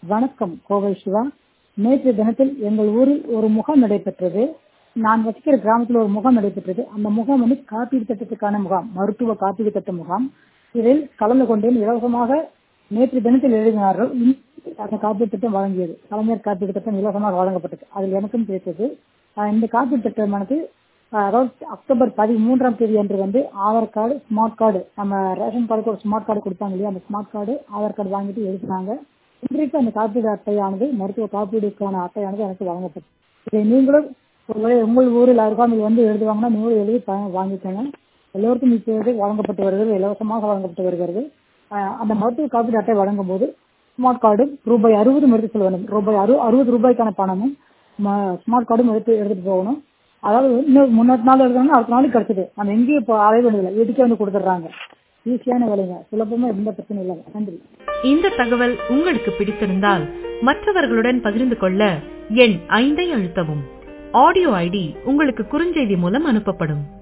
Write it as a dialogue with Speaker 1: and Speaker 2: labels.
Speaker 1: வணக்கம் கோவை சிவா நேற்று தினத்தில் எங்கள் ஊரில் ஒரு முகாம் நடைபெற்றது நான் வசிக்கிற கிராமத்தில் ஒரு முகாம் நடைபெற்றது அந்த முகாம் வந்து காப்பீடு திட்டத்துக்கான முகாம் மருத்துவ காப்பீடு திட்ட முகாம் இதில் கலந்து கொண்டேன் இலவசமாக நேற்று தினத்தில் எழுதினார்கள் இன்று அந்த காப்பீடு திட்டம் வழங்கியது கலைஞர் காப்பீடு திட்டம் இலவசமாக வழங்கப்பட்டது அதில் எனக்கும் கிடைத்தது ஆஹ் இந்த காப்பீடு திட்டமானது ஆஹ் அதாவது அக்டோபர் பதிமூன்றாம் தேதி அன்று வந்து ஆதார் கார்டு ஸ்மார்ட் கார்டு நம்ம ரேஷன் கார்டுக்கு ஒரு ஸ்மார்ட் கார்டு கொடுத்தாங்க இல்லையா அந்த ஸ்மார்ட் கார்டு ஆதார் கார்டு வாங்கிட்டு எழுதினாங்க இன்றைக்கு அந்த காப்பீடு அட்டையானது மருத்துவ காப்பீடுக்கான அட்டையானது எனக்கு வழங்கப்பட்டது இதை நீங்களும் ஒருவேளை உங்கள் ஊரில் அருகாமையில் வந்து எழுதுவாங்கன்னா நீங்களும் எழுதி ப- வாங்கிக்கோங்க எல்லோருக்கும் இப்போது வழங்கப்பட்டு வருகிறது இலவசமாக வழங்கப்பட்டு வருகிறது ஆஹ் அந்த மருத்துவ காப்பீடு அட்டை வழங்கும் போது ஸ்மார்ட் கார்டும் ரூபாய் அறுபது எடுத்து செல்ல வேண்டும் ரூபாய் அறு அறுபது ரூபாய்க்கான பணமும் ம- ஸ்மார்ட் கார்டும் எடுத்து எடுத்துட்டு போகணும் அதாவது இன்னும் முன்னாடி நாள் எழுதுறாங்க அடுத்த நாளைக்கு கிடைச்சது நம்ம எங்கேயும் இப்போ அலைய வேண்டியதில்லை வீட்டுக்கே வந்து கொடுத்துட்றாங்க ஈஸியான வேலைங்க சுலபமா எந்த பிரச்சனையும் இல்லைங்க நன்றி
Speaker 2: இந்த தகவல் உங்களுக்கு பிடித்திருந்தால் மற்றவர்களுடன் பகிர்ந்து கொள்ள எண் ஐந்தை அழுத்தவும் ஆடியோ ஐடி உங்களுக்கு குறுஞ்செய்தி மூலம் அனுப்பப்படும்